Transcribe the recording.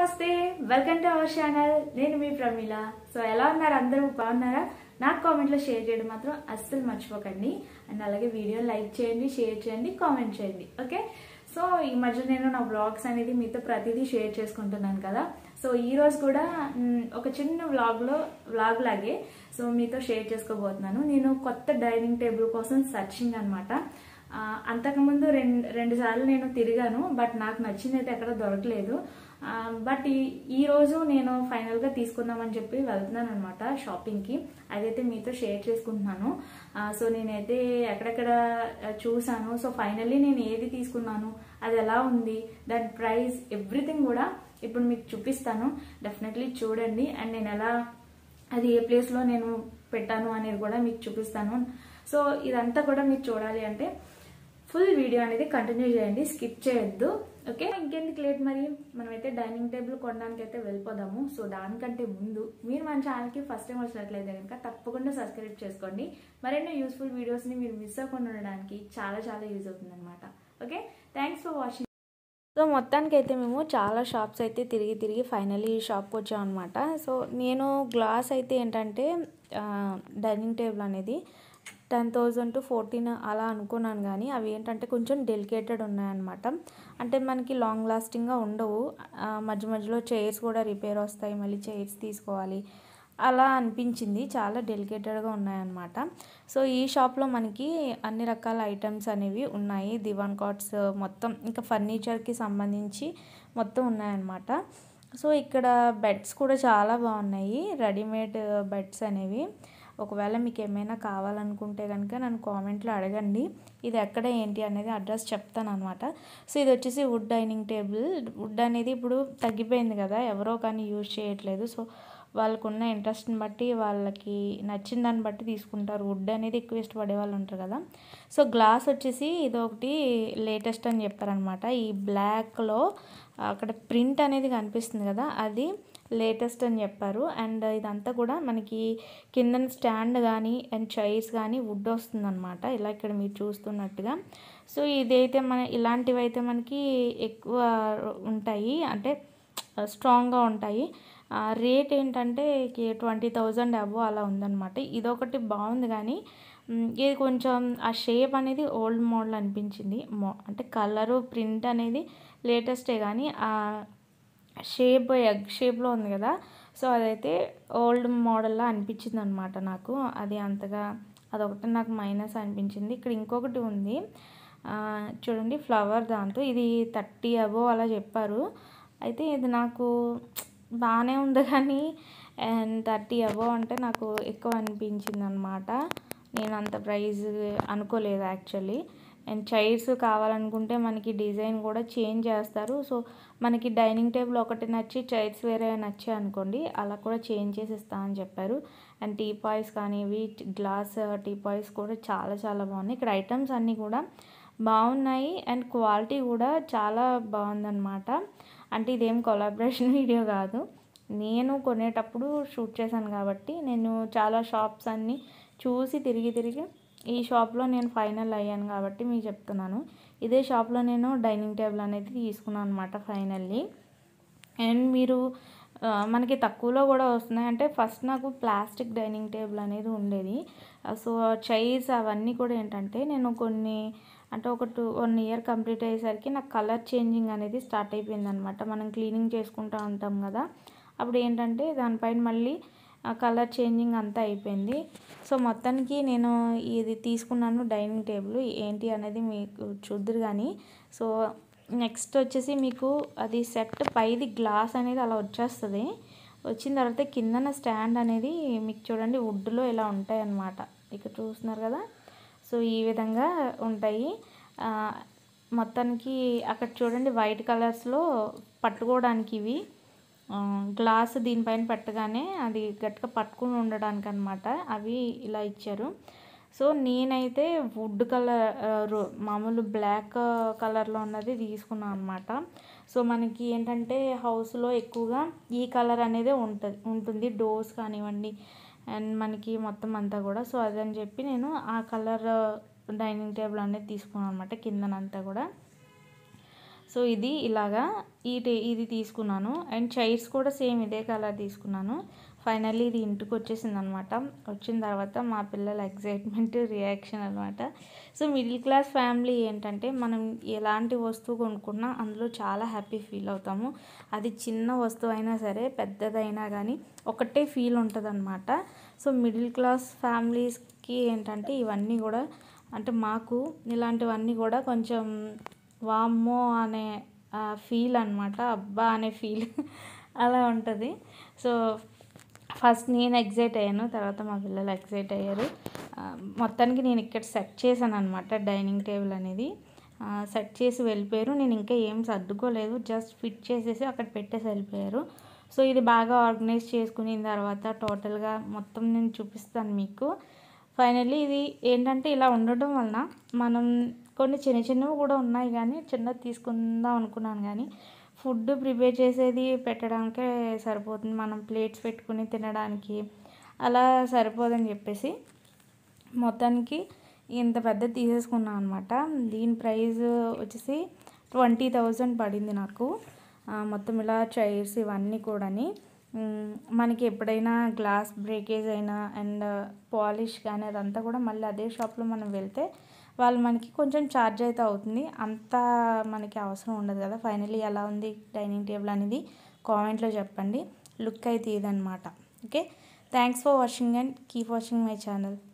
నమస్తే welcome to our channel నేను మీ Pramila so ఎలా ఉన్నారు అందరూ బాగున్నారా నాకు కామెంట్లో షేర్ చేయడం మాత్రం అస్సలు మర్చిపోకండి అండ్ అలాగే వీడియో లైక్ చేయండి షేర్ చేయండి కామెంట్ చేయండి ఓకే సో ఈ మధ్య నేను నా బ్లాగ్స్ అనేది మీతో ప్రతిదీ షేర్ చేసుకుంటున్నాను కదా సో ఈ రోజు కూడా మ్, ఒక చిన్న వ్లాగ్లో వ్లాగ్ లాగే సో మీతో షేర్ చేసుకోబోతున్నాను నేను కొత్త డైనింగ్ టేబుల్ కోసం సర్చింగ్ అనమాట ఆ, అంతకుముందు రెండు రెండు సార్లు నేను తిరిగాను బట్ నాకు నచ్చింది అయితే ఎక్కడ దొరకలేదు ఆ, బట్ ఈ ఈ రోజు నేను ఫైనల్ గా తీసుకుందామని చెప్పి వెళ్తున్నాను అనమాట షాపింగ్ కి అదైతే మీతో షేర్ చేసుకుంటున్నాను ఆ, సో నేనైతే ఎక్కడెక్కడ ఆ, చూసాను సో ఫైనల్లీ నేను ఏది తీసుకున్నాను అది ఎలా ఉంది దాని ప్రైస్ ఎవ్రీథింగ్ కూడా ఇప్పుడు మీకు చూపిస్తాను డెఫినెట్లీ చూడండి అండ్ నేను ఎలా అది ఏ ప్లేస్లో నేను పెట్టాను అనేది కూడా మీకు చూపిస్తాను సో ఇదంతా కూడా మీరు చూడాలి అంటే ఫుల్ వీడియో అనేది కంటిన్యూ చేయండి స్కిప్ చేయొద్దు ఓకే ఇంకెందుకు లేట్ మరి మనమైతే డైనింగ్ టేబుల్ కొనడానికి అయితే వెళ్ళిపోదాము సో దానికంటే ముందు మీరు మన ఛానల్కి ఫస్ట్ టైం వచ్చినట్లయితే కనుక తప్పకుండా సబ్స్క్రైబ్ చేసుకోండి మరెన్నో యూస్ఫుల్ వీడియోస్ని మీరు మిస్ అవ్వకుండా ఉండడానికి చాలా చాలా యూజ్ అవుతుంది అనమాట okay thanks for watching so మొత్తానికి అయితే మేము చాలా షాప్స్ అయితే తిరిగి తిరిగి ఫైనలీ ఈ షాప్కి వచ్చాం అనమాట సో నేను గ్లాస్ అయితే ఏంటంటే ఆ, డైనింగ్ టేబుల్ అనేది టెన్ థౌజండ్ టు ఫోర్టీన్ అలా అనుకున్నాను కానీ అవి ఏంటంటే కొంచెం డెలికేటెడ్ ఉన్నాయన్నమాట అంటే మనకి లాంగ్ లాస్టింగ్గా ఉండవు ఆ, మధ్య మధ్యలో చైర్స్ కూడా రిపేర్ వస్తాయి మళ్ళీ చైర్స్ తీసుకోవాలి అలా అనిపించింది చాలా డెలికేటెడ్గా ఉన్నాయన్నమాట సో ఈ షాప్లో మనకి అన్ని రకాల ఐటమ్స్ అనేవి ఉన్నాయి దివాన్ కాట్స్ మొత్తం ఇంకా ఫర్నిచర్కి సంబంధించి మొత్తం ఉన్నాయన్నమాట సో ఇక్కడ బెడ్స్ కూడా చాలా బాగున్నాయి రెడీమేడ్ బెడ్స్ అనేవి ఒకవేళ మీకు ఏమైనా కావాలనుకుంటే కనుక నన్ను కామెంట్లో అడగండి ఇది ఎక్కడ ఏంటి అనేది అడ్రస్ చెప్తాను అనమాట సో ఇది వచ్చేసి వుడ్ డైనింగ్ టేబుల్ వుడ్ అనేది ఇప్పుడు తగ్గిపోయింది కదా ఎవరో కానీ యూజ్ చేయట్లేదు సో వాళ్ళకున్న ఇంట్రెస్ట్ని బట్టి వాళ్ళకి నచ్చిన దాన్ని బట్టి తీసుకుంటారు వుడ్ అనేది ఎక్కువ ఇష్టపడే వాళ్ళు ఉంటారు కదా సో గ్లాస్ వచ్చేసి ఇది ఒకటి లేటెస్ట్ అని చెప్పారనమాట ఈ బ్లాక్లో అక్కడ ప్రింట్ అనేది కనిపిస్తుంది కదా అది లేటెస్ట్ అని చెప్పారు అండ్ ఇదంతా కూడా మనకి కింద స్టాండ్ కానీ అండ్ చైర్స్ కానీ వుడ్ వస్తుందన్నమాట ఇలా ఇక్కడ మీరు చూస్తున్నట్టుగా సో ఇదైతే మన ఇలాంటివి అయితే మనకి ఎక్కువ ఉంటాయి అంటే స్ట్రాంగ్గా ఉంటాయి రేట్ ఏంటంటే ట్వంటీ థౌజండ్ అబో అలా ఉందన్నమాట ఇదొకటి బాగుంది కానీ మ్, ఇది కొంచెం ఆ షేప్ అనేది ఓల్డ్ మోడల్ అనిపించింది మో అంటే కలరు ప్రింట్ అనేది లేటెస్టే కానీ ఆ షేప్ ఎగ్ షేప్లో ఉంది కదా సో అదైతే ఓల్డ్ మోడల్లా అనిపించింది అనమాట నాకు అది అంతగా అదొకటి నాకు మైనస్ అనిపించింది ఇక్కడ ఇంకొకటి ఉంది ఆ, చూడండి ఫ్లవర్ దాంతో ఇది థర్టీ అబో అలా చెప్పారు అయితే ఇది నాకు బాగానే ఉంది కానీ అండ్ థర్టీ అబో అంటే నాకు ఎక్కువ అనిపించింది అనమాట నేను అంత ప్రైస్ అనుకోలేదు యాక్చువల్లీ అండ్ చైర్స్ కావాలనుకుంటే మనకి డిజైన్ కూడా చేంజ్ చేస్తారు సో మనకి డైనింగ్ టేబుల్ ఒకటి నచ్చి చైర్స్ వేరే నచ్చాయి అనుకోండి అలా కూడా చేంజ్ చేసి ఇస్తా అని చెప్పారు అండ్ టీ పాయ్స్ కానీ ఇవి గ్లాస్ టీ పాయ్స్ కూడా చాలా చాలా బాగున్నాయి ఇక్కడ ఐటమ్స్ అన్నీ కూడా బాగున్నాయి అండ్ క్వాలిటీ కూడా చాలా బాగుందన్నమాట అంటే ఇదేం కొలాబరేషన్ వీడియో కాదు నేను కొనేటప్పుడు షూట్ చేశాను కాబట్టి నేను చాలా షాప్స్ అన్నీ చూసి తిరిగి తిరిగి ఈ షాప్లో నేను ఫైనల్ అయ్యాను కాబట్టి మీకు చెప్తున్నాను ఇదే షాప్లో నేను డైనింగ్ టేబుల్ అనేది తీసుకున్నాను అనమాట ఫైనల్లీ అండ్ మీరు ఆ, మనకి తక్కువలో కూడా వస్తున్నాయి అంటే ఫస్ట్ నాకు ప్లాస్టిక్ డైనింగ్ టేబుల్ అనేది ఉండేది ఆ, సో చైర్స్ అవన్నీ కూడా ఏంటంటే నేను కొన్ని అంటే ఒక టూ వన్ ఇయర్ కంప్లీట్ అయ్యేసరికి నాకు కలర్ చేంజింగ్ అనేది స్టార్ట్ అయిపోయింది అనమాట మనం క్లీనింగ్ చేసుకుంటూ ఉంటాం కదా అప్పుడు ఏంటంటే దానిపైన మళ్ళీ కలర్ చేంజింగ్ అంతా అయిపోయింది సో మొత్తానికి నేను ఇది తీసుకున్నాను డైనింగ్ టేబుల్ ఏంటి అనేది మీకు చూద్దరు కానీ సో నెక్స్ట్ వచ్చేసి మీకు అది సెట్ పైది గ్లాస్ అనేది అలా వచ్చేస్తుంది వచ్చిన తర్వాత కిందన స్టాండ్ అనేది మీకు చూడండి వుడ్లో ఇలా ఉంటాయి అన్నమాట ఇక్కడ చూస్తున్నారు కదా సో ఈ విధంగా ఉంటాయి ఆ, మొత్తానికి అక్కడ చూడండి వైట్ కలర్స్లో పట్టుకోవడానికి ఇవి ఆ, గ్లాస్ దీనిపైన పెట్టగానే అది గట్టిగా పట్టుకుని ఉండడానికి అనమాట అవి ఇలా ఇచ్చారు సో నేనైతే వుడ్ కలర్ ఆ, రో- మామూలు బ్లాక్ కలర్లో ఉన్నది తీసుకున్నాను అనమాట సో మనకి ఏంటంటే హౌస్లో ఎక్కువగా ఈ కలర్ అనేది ఉంటుంది ఉంటుంది డోర్స్ కానివ్వండి అండ్ మనకి మొత్తం అంతా కూడా సో అదని చెప్పి నేను ఆ కలర్ డైనింగ్ టేబుల్ అనేది తీసుకున్నాను అనమాట కిందనంతా కూడా సో ఇది ఇలాగా ఈ టే- ఇది తీసుకున్నాను అండ్ చైర్స్ కూడా సేమ్ ఇదే కలర్ తీసుకున్నాను ఫైనల్లీ ఇది ఇంటికి వచ్చేసింది అనమాట వచ్చిన తర్వాత మా పిల్లల ఎగ్జైట్మెంట్ రియాక్షన్ అనమాట సో మిడిల్ క్లాస్ ఫ్యామిలీ ఏంటంటే మనం ఎలాంటి వస్తువు కొనుక్కున్నా అందులో చాలా హ్యాపీ ఫీల్ అవుతాము అది చిన్న వస్తువు అయినా సరే పెద్దదైనా కానీ ఒకటే ఫీల్ ఉంటుంది సో మిడిల్ క్లాస్ ఫ్యామిలీస్కి ఏంటంటే ఇవన్నీ కూడా అంటే మాకు ఇలాంటివన్నీ కూడా కొంచెం వామ్మో అనే ఫీల్ అనమాట అబ్బా అనే ఫీల్ అలా ఉంటుంది సో ఫస్ట్ నేను ఎగ్జైట్ అయ్యాను తర్వాత మా పిల్లలు ఎగ్జైట్ అయ్యారు ఆ, మొత్తానికి నేను ఇక్కడ సెట్ చేశాను అనమాట డైనింగ్ టేబుల్ అనేది ఆ, సెట్ చేసి వెళ్ళిపోయారు నేను ఇంకా ఏం సర్దుకోలేదు జస్ట్ ఫిట్ చేసేసి అక్కడ పెట్టేసి వెళ్ళిపోయారు సో ఇది బాగా ఆర్గనైజ్ చేసుకున్న తర్వాత టోటల్గా మొత్తం నేను చూపిస్తాను మీకు ఫైనల్లీ ఇది ఏంటంటే ఇలా ఉండడం వలన మనం కొన్ని చిన్న చిన్నవి కూడా ఉన్నాయి కానీ చిన్నది తీసుకుందాం అనుకున్నాను కానీ ఫుడ్ ప్రిపేర్ చేసేది పెట్టడానికే సరిపోతుంది మనం ప్లేట్స్ పెట్టుకుని తినడానికి అలా సరిపోదని చెప్పేసి మొత్తానికి ఇంత పెద్ద తీసేసుకున్నాను అనమాట దీని ప్రైస్ వచ్చేసి ట్వంటీ థౌజండ్ పడింది నాకు ఆ, మొత్తం ఇలా చైర్స్ ఇవన్నీ కూడాని మ్, మనకి ఎప్పుడైనా గ్లాస్ బ్రేకేజ్ అయినా అండ్ పాలిష్ కానీ అదంతా కూడా మళ్ళీ అదే షాప్లో మనం వెళ్తే వాళ్ళు మనకి కొంచెం ఛార్జ్ అయితే అవుతుంది అంత మనకి అవసరం ఉండదు కదా ఫైనల్లీ ఎలా ఉంది డైనింగ్ టేబుల్ అనేది కామెంట్లో చెప్పండి లుక్ అయితే ఇదనమాట okay thanks for watching and keep watching my channel